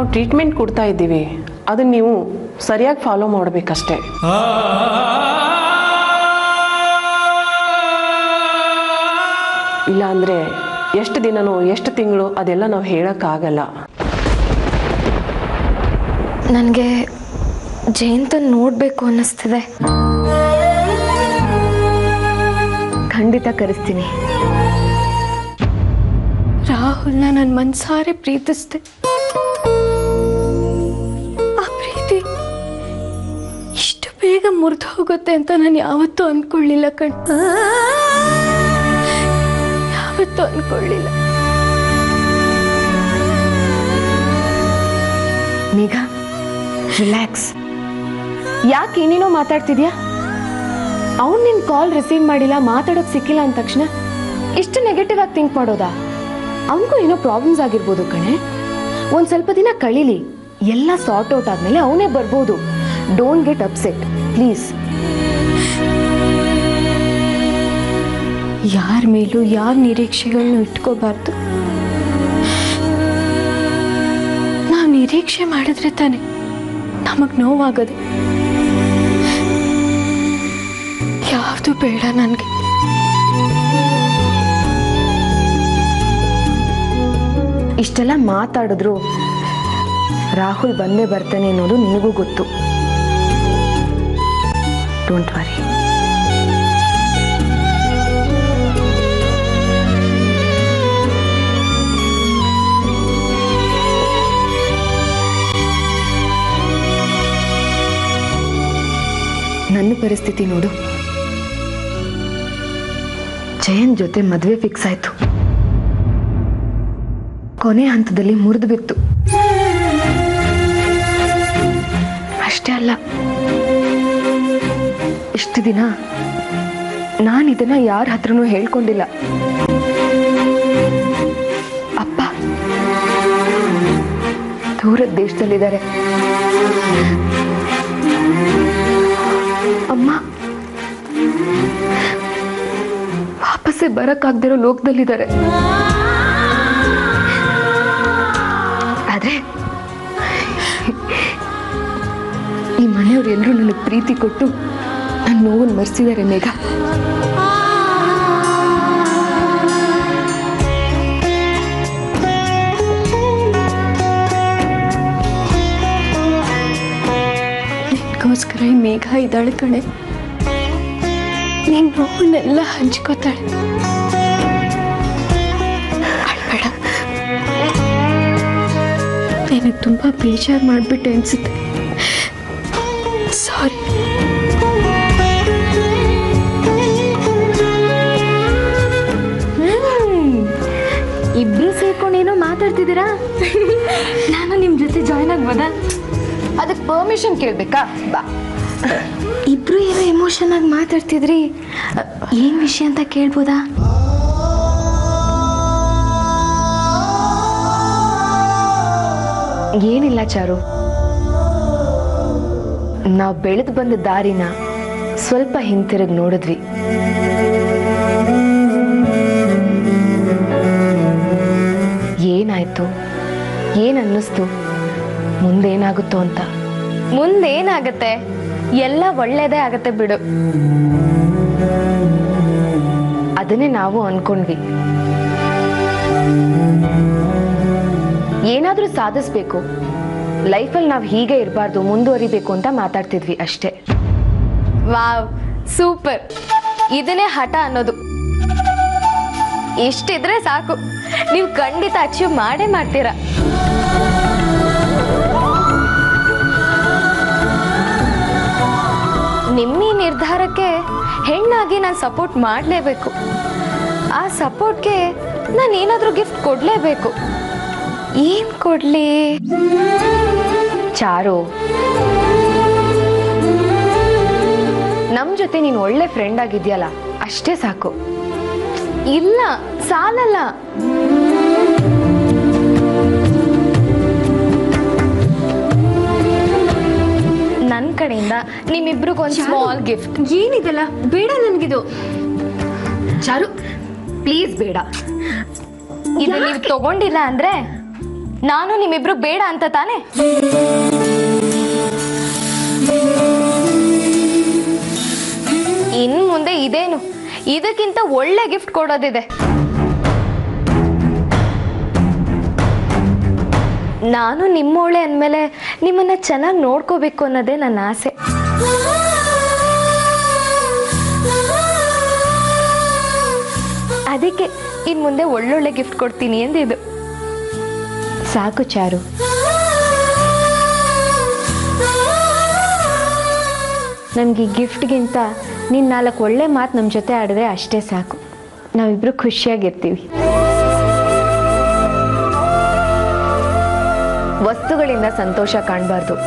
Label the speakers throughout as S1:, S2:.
S1: ನಾವು ಟ್ರೀಟ್ಮೆಂಟ್ ಕೊಡ್ತಾ ಇದ್ದೀವಿ ಅದನ್ನ ನೀವು ಸರಿಯಾಗಿ ಫಾಲೋ ಮಾಡಬೇಕಷ್ಟೇ ಇಲ್ಲ ಅಂದರೆ ಎಷ್ಟು ದಿನನೋ ಎಷ್ಟು ತಿಂಗಳು ಅದೆಲ್ಲ ನಾವು ಹೇಳೋಕ್ಕಾಗಲ್ಲ
S2: ನನಗೆ ಜಯಂತನ್ ನೋಡಬೇಕು ಅನ್ನಿಸ್ತಿದೆ ಖಂಡಿತ ಕರೆಸ್ತೀನಿ ರಾಹುಲ್ನ ನನ್ನ ಮನ್ಸಾರೆ ಪ್ರೀತಿಸ್ದೆ ಆ ಪ್ರೀತಿ ಇಷ್ಟು ಬೇಗ ಮುರಿದು ಹೋಗುತ್ತೆ ಅಂತ ನಾನು ಯಾವತ್ತೂ ಅನ್ಕೊಳ್ಳಿಲ್ಲ ಕಣ್ ಯಾವತ್ತೂ ಅನ್ಕೊಳ್ಳಿಲ್ಲ ಮೇಘ ರಿಲ್ಯಾಕ್ಸ್ ಯಾಕೆ ಏನೇನೋ ಮಾತಾಡ್ತಿದ್ಯಾ ಅವ್ನು ನಿನ್ನ ಕಾಲ್ ರಿಸೀವ್ ಮಾಡಿಲ್ಲ ಮಾತಾಡೋಕೆ ಸಿಕ್ಕಿಲ್ಲ ಅಂದ ತಕ್ಷಣ ಇಷ್ಟು ನೆಗೆಟಿವ್ ಆಗಿ ಥಿಂಕ್ ಮಾಡೋದಾ ಅವನಿಗೂ ಏನೋ ಪ್ರಾಬ್ಲಮ್ಸ್ ಆಗಿರ್ಬೋದು ಕಣೆ ಒಂದು ಸ್ವಲ್ಪ ದಿನ ಕಳೀಲಿ ಎಲ್ಲ ಸಾರ್ಟ್ ಔಟ್ ಆದಮೇಲೆ ಅವನೇ ಬರ್ಬೋದು ಡೋಂಟ್ ಗೆಟ್ ಅಪ್ಸೆಟ್ ಪ್ಲೀಸ್ ಯಾರ ಮೇಲೂ ಯಾವ ನಿರೀಕ್ಷೆಗಳನ್ನೂ ಇಟ್ಕೋಬಾರ್ದು ನಾವು ನಿರೀಕ್ಷೆ ಮಾಡಿದ್ರೆ ತಾನೆ ನಮಗೆ ನೋವಾಗದೆ ಯಾವುದು ಬೇಡ ನನಗೆ ಇಷ್ಟೆಲ್ಲ ಮಾತಾಡಿದ್ರು ರಾಹುಲ್ ಬಂದೇ ಬರ್ತಾನೆ ಅನ್ನೋದು ನಿನಗೂ ಗೊತ್ತು ಡೋಂಟ್ ವರಿ ನನ್ನ ಪರಿಸ್ಥಿತಿ ನೋಡು ಜಯನ್ ಜೊತೆ ಮದುವೆ ಫಿಕ್ಸ್ ಆಯ್ತು ಕೊನೆ ಹಂತದಲ್ಲಿ ಮುರಿದು ಬಿತ್ತು ಅಷ್ಟೇ ಅಲ್ಲ ಇಷ್ಟು ದಿನ ನಾನು ಇದನ್ನ ಯಾರ ಹತ್ರನೂ ಹೇಳ್ಕೊಂಡಿಲ್ಲ ಅಪ್ಪ ದೂರದ ದೇಶದಲ್ಲಿದ್ದಾರೆ ಅಮ್ಮ ವಾಪಸ್ಸೇ ಬರಕ್ಕಾಗ್ದಿರೋ ಲೋಕದಲ್ಲಿದ್ದಾರೆ ಆದ್ರೆ ಈ ಮನೆಯವ್ರು ಎಲ್ಲರೂ ನನಗೆ ಪ್ರೀತಿ ಕೊಟ್ಟು ನನ್ನ ನೋವನ್ನು ಮರೆಸಿದ್ದಾರೆ ಮೇಘ ನಿನ್ಗೋಸ್ಕರ ಈ ಮೇಘ ಇದ್ದಾಳೆ ಕಣೆ ನೀನ್ ನೋವನ್ನೆಲ್ಲ ಹಂಚ್ಕೋತಾಳೆ ಅಳ್ಬೇಡ ನನಗೆ ತುಂಬಾ ಬೇಜಾರು ಮಾಡಿಬಿಟ್ಟೆ ಅನ್ಸುತ್ತೆ ಸಾರಿ ಇಬ್ರು ಸೇರ್ಕೊಂಡು ಏನೋ ಮಾತಾಡ್ತಿದ್ದೀರಾ ನಾನು ನಿಮ್ಮ ಜೊತೆ ಜಾಯ್ನ್ ಆಗ್ಬೋದಾ ಅದಕ್ಕೆ ಪರ್ಮಿಷನ್ ಕೇಳ್ಬೇಕಾ ಬಾ ಇಬ್ರು ಏನೋ ಎಮೋಷನ್ ಆಗಿ ಮಾತಾಡ್ತಿದ್ರಿ ಏನ್ ವಿಷಯ ಅಂತ ಕೇಳ್ಬೋದಾ ಏನಿಲ್ಲ ಚಾರು ನಾವು ಬೆಳೆದು ಬಂದ ದಾರಿನ ಸ್ವಲ್ಪ ಹಿಂತಿರುಗಿ ನೋಡಿದ್ವಿ ಏನಾಯ್ತು ಏನ್ ಅನ್ನಿಸ್ತು ಮುಂದೇನಾಗುತ್ತೋ ಅಂತ ಮುಂದೇನಾಗತ್ತೆ ಎಲ್ಲ ಒಳ್ಳೇದೇ ಆಗತ್ತೆ ಬಿಡು ಅದನ್ನೇ ನಾವು ಅನ್ಕೊಂಡ್ವಿ ಏನಾದ್ರೂ ಸಾಧಿಸ್ಬೇಕು ಲೈಫಲ್ಲಿ ನಾವು ಹೀಗೆ ಇರಬಾರ್ದು ಮುಂದುವರಿಬೇಕು ಅಂತ ಮಾತಾಡ್ತಿದ್ವಿ ಅಷ್ಟೇ
S3: ವಾವ್ ಸೂಪರ್ ಇದನ್ನೇ ಹಠ ಅನ್ನೋದು ಇಷ್ಟಿದ್ರೆ ಸಾಕು ನೀವು ಖಂಡಿತ ಅಚೀವ್ ಮಾಡೇ ಮಾಡ್ತೀರಾ ನಿಮ್ಮ ಈ ನಿರ್ಧಾರಕ್ಕೆ ಹೆಣ್ಣಾಗಿ ನಾನು ಸಪೋರ್ಟ್ ಮಾಡಲೇಬೇಕು ಆ ಸಪೋರ್ಟ್ಗೆ ನಾನು ಏನಾದರೂ ಗಿಫ್ಟ್ ಕೊಡಲೇಬೇಕು ಏನು ಕೊಡಲಿ
S2: ಚಾರು ನಮ್ ಜೊತೆ ನೀನು ಒಳ್ಳೆ ಫ್ರೆಂಡ್ ಆಗಿದ್ಯಲ್ಲ ಅಷ್ಟೇ ಸಾಕು
S3: ಇಲ್ಲ ಸಾಲಲ್ಲ ನನ್ನ ಕಡೆಯಿಂದ ನಿಮ್ಮಿಬ್ರಿಗೊಂದು ಸ್ಮಾಲ್ ಗಿಫ್ಟ್
S2: ಏನಿದೆಲ್ಲ ಬೇಡ ನನ್ಗಿದು ಚಾರು ಪ್ಲೀಸ್ ಬೇಡ
S3: ಇದು ನೀವು ತಗೊಂಡಿಲ್ಲ ಅಂದ್ರೆ ನಾನು ನಿಮ್ಮಿಬ್ರು ಬೇಡ ಅಂತ ತಾನೆ ಇನ್ ಮುಂದೆ ಇದೇನು ಇದಕ್ಕಿಂತ ಒಳ್ಳೆ ಗಿಫ್ಟ್ ಕೊಡೋದಿದೆ ನಾನು ನಿಮ್ಮೋಳೆ ಅಂದಮೇಲೆ ನಿಮ್ಮನ್ನ ಚೆನ್ನಾಗಿ ನೋಡ್ಕೋಬೇಕು ಅನ್ನೋದೇ ನನ್ನ ಆಸೆ ಅದಕ್ಕೆ ಇನ್ ಮುಂದೆ ಒಳ್ಳೊಳ್ಳೆ ಗಿಫ್ಟ್ ಕೊಡ್ತೀನಿ ಎಂದಿದ್ದು
S2: ಸಾಕು ಚಾರು ನಮ್ಗೆ ಈ ಗಿಫ್ಟ್ಗಿಂತ ನೀನು ನಾಲ್ಕು ಒಳ್ಳೆ ಮಾತು ನಮ್ಮ ಜೊತೆ ಆಡಿದ್ರೆ ಅಷ್ಟೇ ಸಾಕು ನಾವಿಬ್ರು ಖುಷಿಯಾಗಿರ್ತೀವಿ ವಸ್ತುಗಳಿಂದ ಸಂತೋಷ ಕಾಣಬಾರ್ದು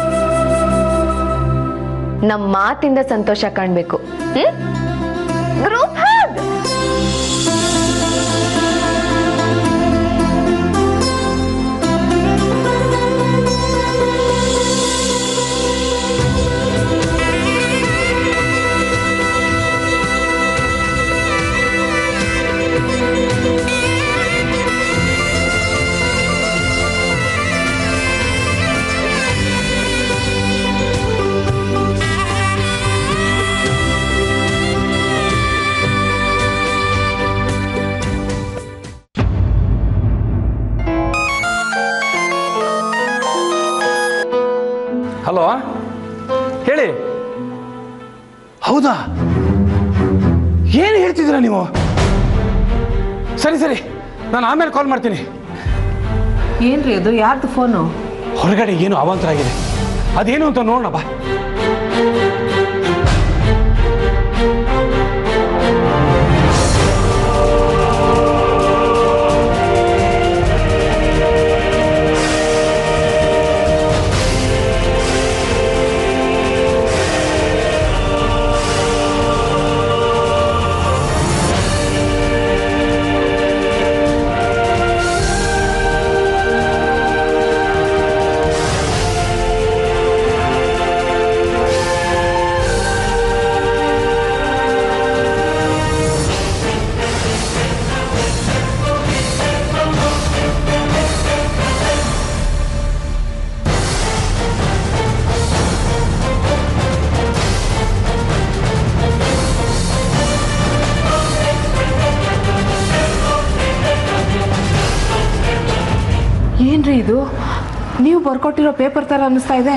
S2: ನಮ್ಮ ಮಾತಿಂದ ಸಂತೋಷ ಕಾಣಬೇಕು ಗ್ರೂಪ್
S4: ಹಲೋ ಹೇಳಿ ಹೌದಾ ಏನು ಹೇಳ್ತಿದ್ದೀರಾ ನೀವು ಸರಿ ಸರಿ ನಾನು ಆಮೇಲೆ ಕಾಲ್ ಮಾಡ್ತೀನಿ
S1: ಏನ್ರಿ ಅದು ಯಾರ್ದು ಫೋನು
S4: ಹೊರಗಡೆ ಏನು ಅವಾಂತರ ಆಗಿದೆ ಅದೇನು ಅಂತ ನೋಡೋಣ ಬಾ
S1: ಏನ್ರಿ ಇದು ನೀವು ಬರ್ಕೊಟ್ಟಿರೋ ಪೇಪರ್ ತರ ಅನ್ನಿಸ್ತಾ ಇದೆ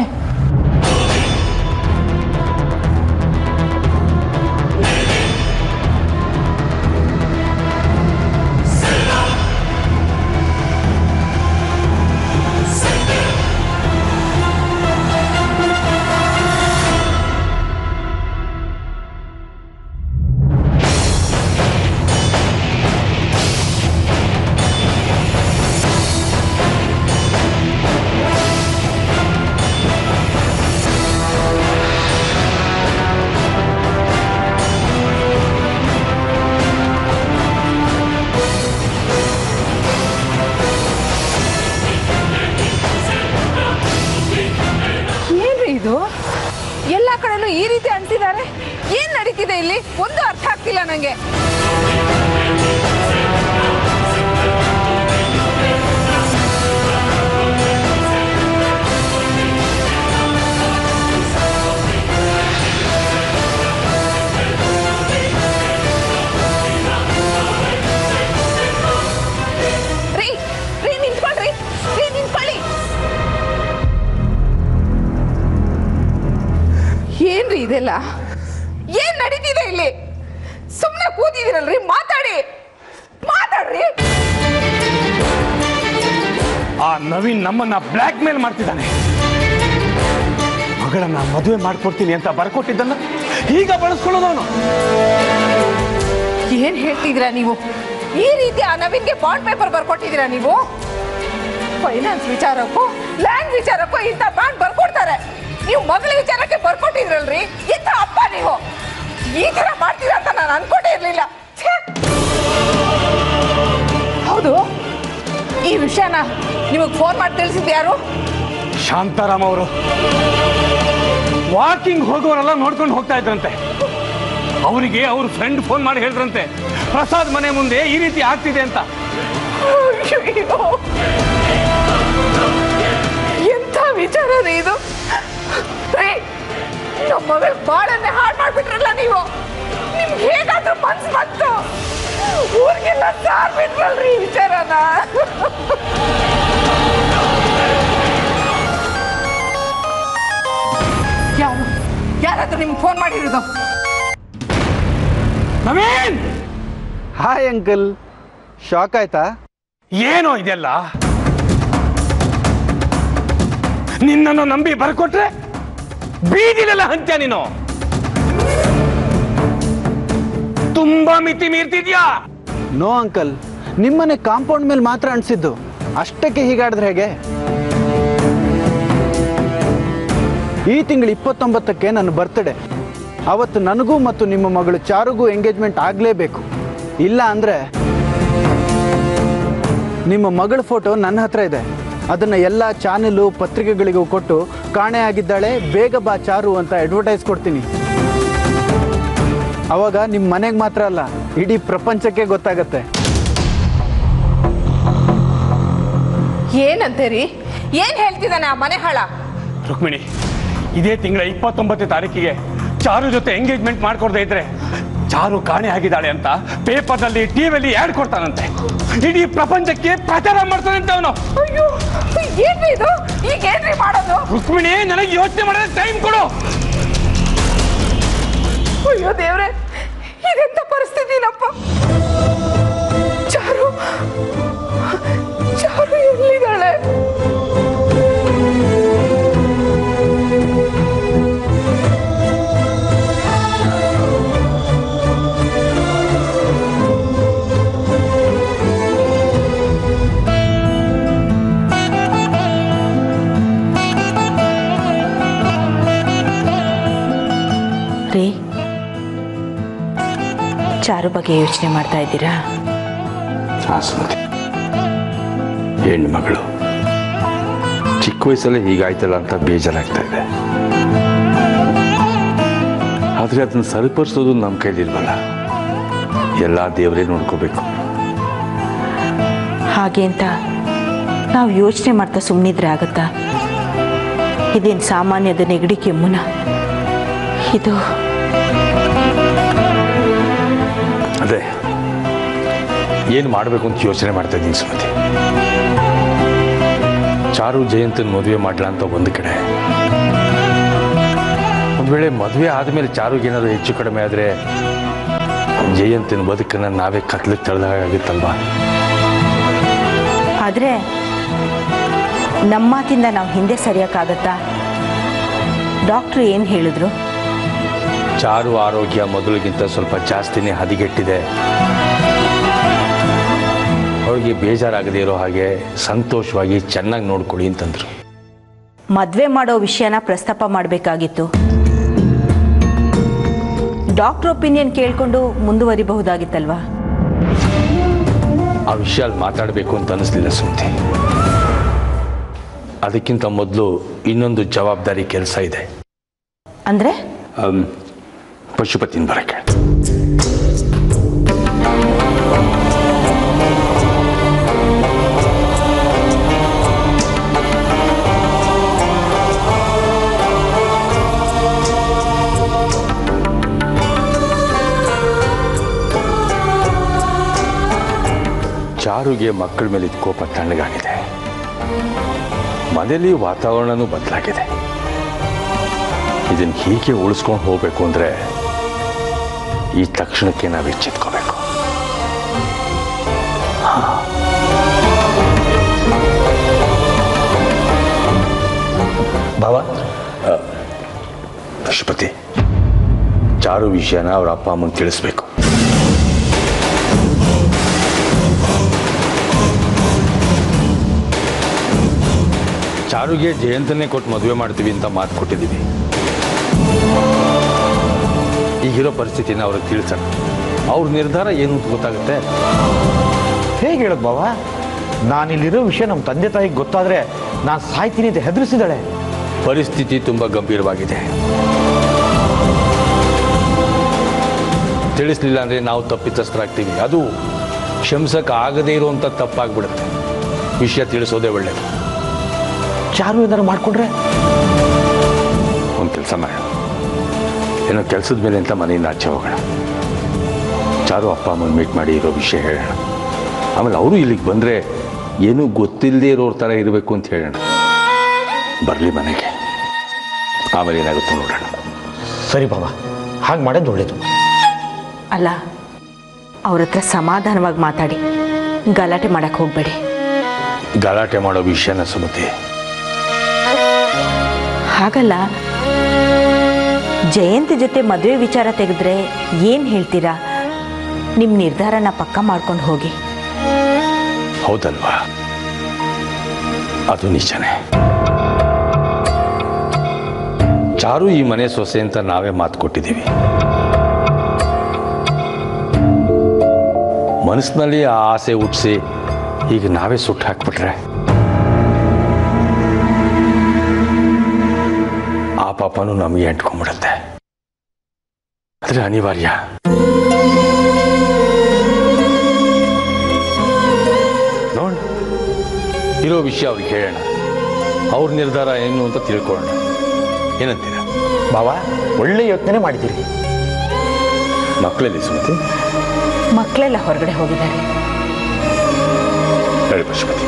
S5: ಏನ್ರಿ ಇದು ಎಲ್ಲ ಕಡೆನೂ ಈ ರೀತಿ ಅಂಟಿದ್ದಾರೆ ಏನ್ ನಡೀತಿದೆ ಇಲ್ಲಿ ಒಂದು ಅರ್ಥ ಆಗ್ತಿಲ್ಲ ನಂಗೆ ರೀ ರೀ ನಿಂತ್ಕೊಳ್ರಿ ರೀ ನಿಂತ್ಕೊಳ್ಳಿ ಏನ್ರಿ ಇದೆಲ್ಲ ಏನ್ ನಡೀತಿದೆ ಇಲ್ಲಿ ಸುಮ್ಮನೆ ಕೂತಿದ್ದೀರಲ್ರಿ ಮಾತಾಡಿ ಮಾತಾಡ್ರಿ
S4: ಆ ನವೀನ್ ನಮ್ಮನ್ನ ಬ್ಲ್ಯಾಕ್ ಮೇಲ್ ಮಾಡ್ತಿದ್ದಾನೆ ಮಗಳನ್ನ ಮದುವೆ ಮಾಡ್ಕೊಡ್ತೀನಿ ಅಂತ ಬರ್ಕೊಟ್ಟಿದ್ದನ್ನ ಈಗ ಬಳಸ್ಕೊಳ್ಳೋದವನು
S5: ಏನ್ ಹೇಳ್ತಿದ್ದೀರಾ ನೀವು ಈ ರೀತಿ ಆ ನವೀನ್ಗೆ ಬಾಂಡ್ ಪೇಪರ್ ಬರ್ಕೊಟ್ಟಿದ್ದೀರಾ ನೀವು ಫೈನಾನ್ಸ್ ವಿಚಾರಕ್ಕೂ ಲ್ಯಾಂಡ್ ವಿಚಾರಕ್ಕೂ ಇಂಥ ಬಾಂಡ್ ಬರ್ಕೊಡ್ತಾರೆ ನೀವು ಮಗಳ ವಿಚಾರಕ್ಕೆ ಬರ್ಕೊಟ್ಟಿದ್ರಲ್ರಿ ಇಂಥ ಅಪ್ಪ ನೀವು ಈ ತರ ಮಾಡ್ತೀರಾ ಅಂತ ನಾನು ಅನ್ಕೊಂಡೇ ಇರ್ಲಿಲ್ಲ ಛೇ! ಹೌದು ಈ ವಿಷಯನ ನಿಮಗೆ ಫೋನ್ ಮಾಡಿ ತಿಳಿಸಿದ್ದು ಯಾರು
S4: ಶಾಂತಾರಾಮ್ ಅವರು ವಾಕಿಂಗ್ ಹೋಗೋರೆಲ್ಲ ನೋಡ್ಕೊಂಡು ಹೋಗ್ತಾ ಇದ್ರಂತೆ ಅವರಿಗೆ ಅವ್ರ ಫ್ರೆಂಡ್ ಫೋನ್ ಮಾಡಿ ಹೇಳಿದ್ರಂತೆ ಪ್ರಸಾದ್ ಮನೆ ಮುಂದೆ ಈ ರೀತಿ ಆಗ್ತಿದೆ ಅಂತ
S5: ಅಯ್ಯೋ ಎಲ್ಲ ಸಾರ್ ಬಿಟ್ರಲ್ರಿ ಈ ವಿಚಾರನ ಯಾರು ಯಾರಾದ್ರೂ ನಿಮ್ಗೆ ಫೋನ್ ಮಾಡಿರೋದು
S4: ನವೀನ್
S6: ಹಾಯ್ ಅಂಕಲ್ ಶಾಕ್ ಆಯ್ತಾ
S4: ಏನೋ ಇದೆಲ್ಲ ನಿನ್ನನ್ನು ನಂಬಿ ಬರ್ಕೊಟ್ರೆ ಬೀದಿಲೆಲ್ಲ ಹಂತ್ಯ ನೀನು ತುಂಬಾ ಮಿತಿ ಮೀರ್ತಿದ್ಯಾ
S6: ನೋ ಅಂಕಲ್ ನಿಮ್ಮನೆ ಕಾಂಪೌಂಡ್ ಮೇಲೆ ಮಾತ್ರ ಅನ್ಸಿದ್ದು ಅಷ್ಟಕ್ಕೆ ಹೀಗಾಡಿದ್ರೆ ಹೇಗೆ ಈ ತಿಂಗಳು ಇಪ್ಪತ್ತೊಂಬತ್ತಕ್ಕೆ ನನ್ನ ಬರ್ತ್ಡೇ ಅವತ್ತು ನನಗೂ ಮತ್ತು ನಿಮ್ಮ ಮಗಳು ಚಾರುಗೂ ಎಂಗೇಜ್ಮೆಂಟ್ ಆಗಲೇಬೇಕು ಇಲ್ಲ ಅಂದರೆ ನಿಮ್ಮ ಮಗಳ ಫೋಟೋ ನನ್ನ ಹತ್ರ ಇದೆ ಅದನ್ನು ಎಲ್ಲ ಚಾನೆಲು ಪತ್ರಿಕೆಗಳಿಗೂ ಕೊಟ್ಟು ಕಾಣೆ ಆಗಿದ್ದಾಳೆ ಬೇಗ ಬಾ ಚಾರು ಅಂತ ಅಡ್ವರ್ಟೈಸ್ ಕೊಡ್ತೀನಿ ಅವಾಗ ನಿಮ್ಮ ಮನೆಗೆ ಮಾತ್ರ ಅಲ್ಲ ಇಡೀ ಪ್ರಪಂಚಕ್ಕೆ ಗೊತ್ತಾಗತ್ತೆ
S5: ಏನಂತೀರಿ ಏನ್ ಹೇಳ್ತಿದ್ದಾನೆ ಆ ಮನೆ ಹಾಳ
S4: ರುಕ್ಮಿಣಿ ಇದೇ ತಿಂಗಳ ಇಪ್ಪತ್ತೊಂಬತ್ತನೇ ತಾರೀಕಿಗೆ ಚಾರು ಜೊತೆ ಎಂಗೇಜ್ಮೆಂಟ್ ಮಾಡ್ಕೊಡ್ದೇ ಇದ್ರೆ ಚಾರು ಕಾಣೆ ಆಗಿದ್ದಾಳೆ ಅಂತ ಪೇಪರ್ನಲ್ಲಿ ಟಿವಿಯಲ್ಲಿ ಆ್ಯಡ್ ಕೊಡ್ತಾನಂತೆ ಇಡೀ ಪ್ರಪಂಚಕ್ಕೆ ಪ್ರಚಾರ ಮಾಡ್ತಾನಂತೆ ಅವನು
S5: ಅಯ್ಯೋ ಏನ್ರಿ ಇದು ಈಗ ಏನ್ರಿ ಮಾಡೋದು
S4: ರುಕ್ಮಿಣಿ ನನಗೆ ಯೋಚನೆ ಮಾಡೋದೇ ಟೈಮ್ ಕೊಡು
S5: ಅಯ್ಯೋ ದೇವ್ರೆ ಇದೆಂತ ಪರಿಸ್ಥಿತಿನಪ್ಪ ಚಾರು ಚಾರು ಎಲ್ಲಿದ್ದಾಳೆ
S7: ರೀ ಚಾರು ಬಗ್ಗೆ ಯೋಚನೆ ಮಾಡ್ತಾ ಇದ್ದೀರಾ
S8: ಆಸ್ಮತಿ ಹೆಣ್ಣು ಮಗಳು ಚಿಕ್ಕ ವಯಸ್ಸಲ್ಲೇ ಹೀಗಾಯ್ತಲ್ಲ ಅಂತ ಬೇಜಾರಾಗ್ತಾ ಇದೆ ಆದರೆ ಅದನ್ನು ಸರಿಪಡಿಸೋದು ನಮ್ಮ ಕೈಲಿಲ್ವಲ್ಲ ಎಲ್ಲ ದೇವರೇ ನೋಡ್ಕೋಬೇಕು
S7: ಹಾಗೆ ಅಂತ ನಾವು ಯೋಚನೆ ಮಾಡ್ತಾ ಸುಮ್ಮನಿದ್ರೆ ಆಗತ್ತಾ ಇದೇನು ಸಾಮಾನ್ಯದ ನೆಗಡಿ ಕೆಮ್ಮುನ ಇದು
S8: ಅದೇ ಏನು ಮಾಡಬೇಕು ಅಂತ ಯೋಚನೆ ಮಾಡ್ತಾ ಇದ್ದೀನಿ ಸುಮತಿ ಚಾರು ಜಯಂತನ ಮದುವೆ ಮಾಡ್ಲಾ ಅಂತ ಒಂದು ಕಡೆ ಒಂದು ವೇಳೆ ಮದುವೆ ಆದಮೇಲೆ ಚಾರುಗೆ ಏನಾದರೂ ಹೆಚ್ಚು ಕಡಿಮೆ ಆದರೆ ಜಯಂತನ ಬದುಕನ್ನು ನಾವೇ ಕತ್ಲಿಗೆ ತಳ್ದಾಗುತ್ತಲ್ವಾ
S7: ಆದರೆ ನಮ್ಮ ಮಾತಿಂದ ನಾವು ಹಿಂದೆ ಸರಿಯೋಕ್ಕಾಗತ್ತಾ ಡಾಕ್ಟ್ರು ಏನು ಹೇಳಿದ್ರು
S8: ಚಾರು ಆರೋಗ್ಯ ಮೊದಲಿಗಿಂತ ಸ್ವಲ್ಪ ಜಾಸ್ತಿನೇ ಹದಿಗೆಟ್ಟಿದೆ ಅವಳಿಗೆ ಬೇಜಾರಾಗದೇ ಇರೋ ಹಾಗೆ ಸಂತೋಷವಾಗಿ ಚೆನ್ನಾಗಿ ನೋಡ್ಕೊಳ್ಳಿ ಅಂತಂದ್ರು
S7: ಮದುವೆ ಮಾಡೋ ವಿಷಯನ ಪ್ರಸ್ತಾಪ ಮಾಡಬೇಕಾಗಿತ್ತು ಡಾಕ್ಟ್ರ್ ಒಪಿನಿಯನ್ ಕೇಳಿಕೊಂಡು ಮುಂದುವರಿಬಹುದಾಗಿತ್ತಲ್ವಾ
S8: ಆ ವಿಷಯ ಅಲ್ಲಿ ಮಾತಾಡಬೇಕು ಅಂತ ಅನಿಸ್ಲಿಲ್ಲ ಸುಮ್ತಿ ಅದಕ್ಕಿಂತ ಮೊದಲು ಇನ್ನೊಂದು ಜವಾಬ್ದಾರಿ ಕೆಲಸ ಇದೆ
S7: ಅಂದರೆ
S8: ಅಮ್, ಪಶುಪತಿನ ಬರಕ್ಕೆ ಚಾರುಗೆ ಮಕ್ಕಳ ಮೇಲೆ ಇದ್ದ ಕೋಪ ತಣ್ಣಗಾಗಿದೆ ಮನೆಯಲ್ಲಿ ವಾತಾವರಣನೂ ಬದಲಾಗಿದೆ ಇದನ್ನು ಹೀಗೆ ಉಳಿಸ್ಕೊಂಡು ಹೋಗ್ಬೇಕು ಅಂದರೆ ಈ ತಕ್ಷಣಕ್ಕೆ ನಾವು ಎಚ್ಚೆತ್ಕೋಬೇಕು
S4: ಬಾವ
S8: ಪಶುಪತಿ ಚಾರು ವಿಷಯನ ಅವ್ರ ಅಪ್ಪ ಅಮ್ಮಂಗೆ ತಿಳಿಸ್ಬೇಕು ಚಾರುಗೆ ಜಯಂತನೇ ಕೊಟ್ಟು ಮದುವೆ ಮಾಡ್ತೀವಿ ಅಂತ ಮಾತು ಕೊಟ್ಟಿದ್ದೀವಿ ಈಗಿರೋ ಪರಿಸ್ಥಿತಿನ ಅವ್ರಿಗೆ ತಿಳಿಸೋಣ ಅವ್ರ ನಿರ್ಧಾರ ಏನು ಅಂತ ಗೊತ್ತಾಗುತ್ತೆ
S9: ಹೇಗೆ ಹೇಳೋದು ಬಾವ ನಾನಿಲ್ಲಿರೋ ವಿಷಯ ನಮ್ಮ ತಂದೆ ತಾಯಿಗೆ ಗೊತ್ತಾದ್ರೆ ನಾನು ಸಾಯ್ತೀನಿ ಅಂತ ಹೆದರಿಸಿದಾಳೆ
S8: ಪರಿಸ್ಥಿತಿ ತುಂಬ ಗಂಭೀರವಾಗಿದೆ ತಿಳಿಸ್ಲಿಲ್ಲ ಅಂದರೆ ನಾವು ತಪ್ಪಿತಸ್ಥರಾಗ್ತೀವಿ ಅದು ಕ್ಷಮಿಸಕ್ಕೆ ಆಗದೇ ಇರುವಂಥ ತಪ್ಪಾಗ್ಬಿಡುತ್ತೆ ವಿಷಯ ತಿಳಿಸೋದೇ ಒಳ್ಳೆಯದು
S9: ಚಾರು ಏನಾರು ಮಾಡ್ಕೊಂಡ್ರೆ
S8: ಒಂದು ಕೆಲಸ ಮಾಡೋಣ ಏನೋ ಕೆಲಸದ ಮೇಲೆ ಅಂತ ಮನೆಯಿಂದ ಆಚೆ ಹೋಗೋಣ ಚಾರು ಅಪ್ಪ ಅಮ್ಮನ ಮೀಟ್ ಮಾಡಿ ಇರೋ ವಿಷಯ ಹೇಳೋಣ ಆಮೇಲೆ ಅವರು ಇಲ್ಲಿಗೆ ಬಂದರೆ ಏನೂ ಗೊತ್ತಿಲ್ಲದೆ ಇರೋರ ಥರ ಇರಬೇಕು ಅಂತ ಹೇಳೋಣ ಬರಲಿ ಮನೆಗೆ ಆಮೇಲೆ ಏನಾಗುತ್ತೋ ನೋಡೋಣ
S9: ಸರಿ ಬಾಬಾ ಹಾಗೆ ಮಾಡೋದು ಒಳ್ಳೇದು
S7: ಅಲ್ಲ ಅವ್ರ ಹತ್ರ ಸಮಾಧಾನವಾಗಿ ಮಾತಾಡಿ ಗಲಾಟೆ ಮಾಡಕ್ಕೆ ಹೋಗಬೇಡಿ
S8: ಗಲಾಟೆ ಮಾಡೋ ವಿಷಯನ ಸುಮತಿ
S7: ಹಾಗಲ್ಲ ಜಯಂತಿ ಜೊತೆ ಮದುವೆ ವಿಚಾರ ತೆಗೆದ್ರೆ ಏನು ಹೇಳ್ತೀರಾ ನಿಮ್ಮ ನಿರ್ಧಾರನ ಪಕ್ಕ ಮಾಡ್ಕೊಂಡು ಹೋಗಿ
S8: ಹೌದಲ್ವಾ ಅದು ನಿಜನೇ ಚಾರು ಈ ಮನೆ ಸೊಸೆ ಅಂತ ನಾವೇ ಮಾತು ಕೊಟ್ಟಿದ್ದೀವಿ ಮನಸ್ಸಿನಲ್ಲಿ ಆ ಆಸೆ ಹುಟ್ಟಿಸಿ ಈಗ ನಾವೇ ಸುಟ್ಟು ಹಾಕ್ಬಿಟ್ರೆ ಆ ಪಾಪನೂ ನಮಗೆ ಅಂಟ್ಕೊಂಡ್ಬಿಡುತ್ತೆ ಆದರೆ ಅನಿವಾರ್ಯ ನೋಡ ಇರೋ ವಿಷಯ ಅವ್ರಿಗೆ ಹೇಳೋಣ ಅವ್ರ ನಿರ್ಧಾರ ಏನು ಅಂತ ತಿಳ್ಕೊಳ್ಳೋಣ ಏನಂತೀರ
S9: ಬಾಬಾ ಒಳ್ಳೆ ಯೋಚನೆ ಮಾಡಿದ್ದೀರಿ
S8: ಮಕ್ಕಳಲ್ಲಿ ಸುಮತಿ
S7: ಮಕ್ಕಳೆಲ್ಲ ಹೊರಗಡೆ ಹೋಗಿದ್ದಾರೆ
S8: ಹೇಳಿ ಪಶುಪತಿ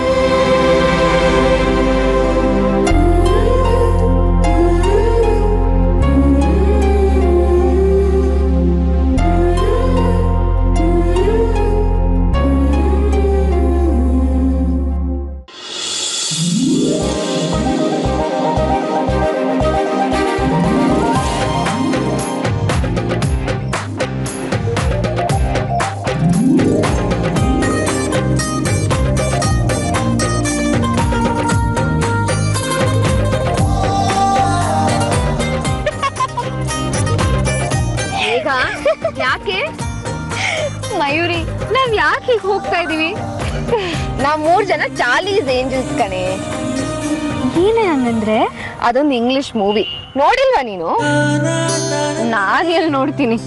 S3: ಬೇಗ ಯಾಕೆ ಮಯೂರಿ ನಾವ್ ಯಾಕೆ ಹೀಗೆ ಹೋಗ್ತಾ ಇದೀವಿ ನಾವ್ ಮೂರ್ ಜನ ಚಾರ್ಲೀಸ್ ಏಂಜಲ್ಸ್ ಕಣೆ ಏನೇ ಹಂಗಂದ್ರೆ ಅದೊಂದು ಇಂಗ್ಲಿಷ್ ಮೂವಿ ನೋಡಿಲ್ವಾ ನೀನು ನಾನು ಎಲ್ಲಿ ನೋಡ್ತೀನಿ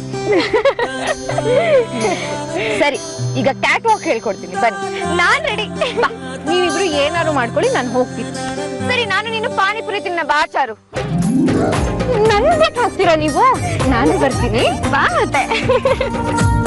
S3: ಸರಿ ಈಗ ಕ್ಯಾಟ್ ವಾಕ್ ಹೇಳ್ಕೊಡ್ತೀನಿ ಬನ್ನಿ ನಾನ್ ರೆಡಿ ನೀವಿಬ್ರು ಏನಾದ್ರು ಮಾಡ್ಕೊಳ್ಳಿ ನಾನು ಹೋಗ್ತೀನಿ ಸರಿ ನಾನು ನೀನು ಪಾನಿಪುರಿ ತಿನ್ನ ಬಾಚಾರು ನನ್ ಬಿಟ್ಟು ಹೋಗ್ತೀರಾ ನೀವು ನಾನು ಬರ್ತೀನಿ ಬಾ ಮತ್ತೆ